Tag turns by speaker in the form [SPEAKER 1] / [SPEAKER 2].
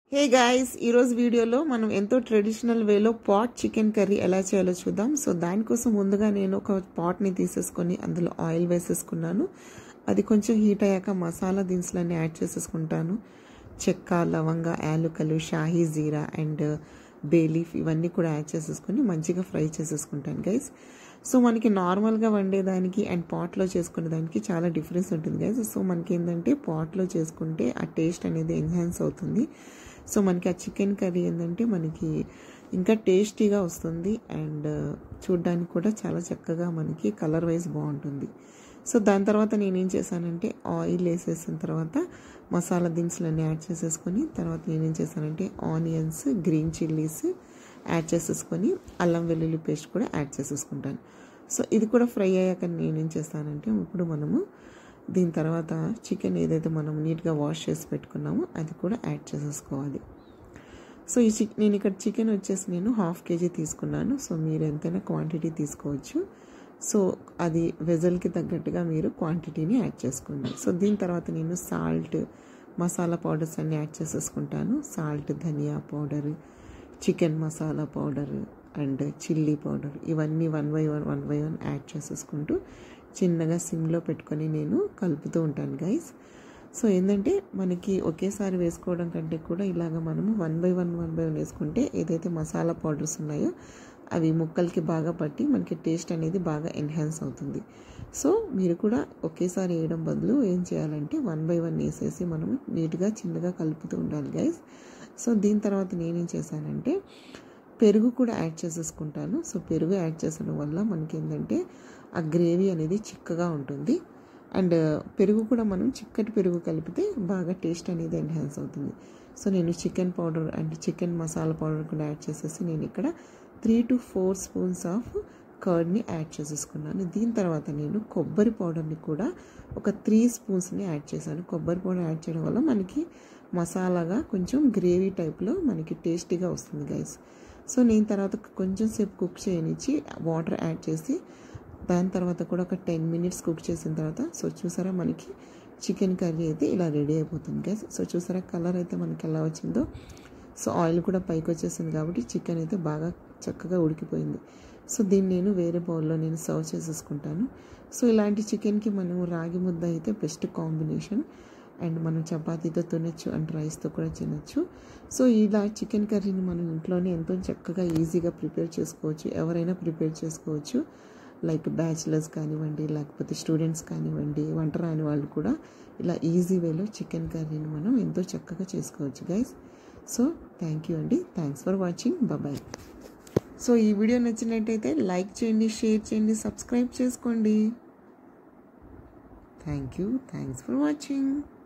[SPEAKER 1] hey guys ఈరోజు వీడియోలో మనం ఎంతో ట్రెడిషనల్ వేలో పాట్ చికెన్ కర్రీ ఎలా చేయాలో చూద్దాం సో దానికోసం ముందుగా నేను ఒక పాట్ని తీసేసుకొని అందులో ఆయిల్ వేసేసుకున్నాను అది కొంచెం హీట్ అయ్యాక మసాలా దినుసులన్నీ యాడ్ చేసేసుకుంటాను చెక్క లవంగ యాలుకలు షాహీ జీరా అండ్ బేలీఫ్ ఇవన్నీ కూడా యాడ్ చేసేసుకొని మంచిగా ఫ్రై చేసేసుకుంటాను గైస్ సో మనకి నార్మల్గా వండేదానికి అండ్ పాట్లో చేసుకునే దానికి చాలా డిఫరెన్స్ ఉంటుంది గైస్ సో మనకి ఏంటంటే పాట్లో చేసుకుంటే ఆ టేస్ట్ అనేది ఎన్హాన్స్ అవుతుంది సో మనకి ఆ చికెన్ కర్రీ ఏంటంటే మనకి ఇంకా టేస్టీగా వస్తుంది అండ్ చూడ్డానికి కూడా చాలా చక్కగా మనకి కలర్ వైజ్ బాగుంటుంది సో దాని తర్వాత నేనేం చేశానంటే ఆయిల్ వేసేసిన తర్వాత మసాలా దినుసులన్నీ యాడ్ చేసేసుకొని తర్వాత నేనేం చేశానంటే ఆనియన్స్ గ్రీన్ చిల్లీస్ యాడ్ చేసేసుకొని అల్లం వెల్లుల్లి పేస్ట్ కూడా యాడ్ చేసేసుకుంటాను సో ఇది కూడా ఫ్రై అయ్యాక నేనేం చేస్తానంటే ఇప్పుడు మనము దీని తర్వాత చికెన్ ఏదైతే మనం నీట్గా వాష్ చేసి పెట్టుకున్నామో అది కూడా యాడ్ చేసేసుకోవాలి సో ఈ చిక్ నేను ఇక్కడ చికెన్ వచ్చేసి నేను హాఫ్ కేజీ తీసుకున్నాను సో మీరు ఎంతైనా క్వాంటిటీ తీసుకోవచ్చు సో అది వెజల్కి తగ్గట్టుగా మీరు క్వాంటిటీని యాడ్ చేసుకోండి సో దీని తర్వాత నేను సాల్ట్ మసాలా పౌడర్స్ అన్నీ యాడ్ చేసేసుకుంటాను salt dhania powder chicken masala powder and chilli powder ఇవన్నీ one by one one by one add చేసేసుకుంటూ చిన్నగా సిమ్లో పెట్టుకొని నేను కలుపుతూ ఉంటాను గైస్ సో ఏంటంటే మనకి ఒకేసారి వేసుకోవడం కంటే కూడా ఇలాగ మనము one by one one by one వేసుకుంటే ఏదైతే మసాలా పౌడర్స్ ఉన్నాయో అవి ముక్కలకి బాగా పట్టి మనకి టేస్ట్ అనేది బాగా ఎన్హాన్స్ అవుతుంది సో మీరు కూడా ఒకేసారి వేయడం బదులు ఏం చేయాలంటే వన్ బై వన్ వేసేసి మనము నీట్గా చిన్నగా కలుపుతూ ఉండాలి గైస్ సో దీని తర్వాత నేనేం చేశానంటే పెరుగు కూడా యాడ్ చేసేసుకుంటాను సో పెరుగు యాడ్ చేసడం వల్ల మనకి ఏంటంటే ఆ గ్రేవీ అనేది చిక్కగా ఉంటుంది అండ్ పెరుగు కూడా మనం చిక్కటి పెరుగు కలిపితే బాగా టేస్ట్ అనేది ఎన్హాన్స్ అవుతుంది సో నేను chicken powder and chicken masala powder కూడా యాడ్ చేసేసి నేను ఇక్కడ three to four spoons of కర్డ్ని యాడ్ చేసేసుకున్నాను దీని తర్వాత నేను కొబ్బరి పౌడర్ని కూడా ఒక త్రీ స్పూన్స్ని యాడ్ చేశాను కొబ్బరి పౌడర్ యాడ్ చేయడం వల్ల మనకి మసాలాగా కొంచెం గ్రేవీ టైప్లో మనకి టేస్టీగా వస్తుంది గైస్ సో నేను తర్వాత కొంచెం సేపు కుక్ చేయనిచ్చి వాటర్ యాడ్ చేసి దాని తర్వాత కూడా ఒక టెన్ మినిట్స్ కుక్ చేసిన తర్వాత సో చూసారా మనకి చికెన్ కర్రీ అయితే ఇలా రెడీ అయిపోతుంది గైస్ సో చూసారా కలర్ అయితే మనకి ఎలా వచ్చిందో సో ఆయిల్ కూడా పైకి వచ్చేసింది కాబట్టి చికెన్ అయితే బాగా చక్కగా ఉడికిపోయింది సో దీన్ని నేను వేరే బౌల్లో నేను సర్వ్ చేసేసుకుంటాను సో ఇలాంటి చికెన్కి మనం రాగి ముద్ద అయితే బెస్ట్ కాంబినేషన్ అండ్ మనం చపాతీతో తినచ్చు అండ్ రైస్తో కూడా తినచ్చు సో ఇలా చికెన్ కర్రీని మనం ఇంట్లోనే ఎంతో చక్కగా ఈజీగా ప్రిపేర్ చేసుకోవచ్చు ఎవరైనా ప్రిపేర్ చేసుకోవచ్చు లైక్ బ్యాచిలర్స్ కానివ్వండి లేకపోతే స్టూడెంట్స్ కానివ్వండి వంట రాని వాళ్ళు కూడా ఇలా ఈజీ వేలో చికెన్ కర్రీని మనం ఎంతో చక్కగా చేసుకోవచ్చు గైస్ సో థ్యాంక్ యూ అండి thanks for watching bye so ఈ వీడియో నచ్చినట్టయితే లైక్ చేయండి షేర్ చేయండి సబ్స్క్రైబ్ చేసుకోండి thank you thanks for watching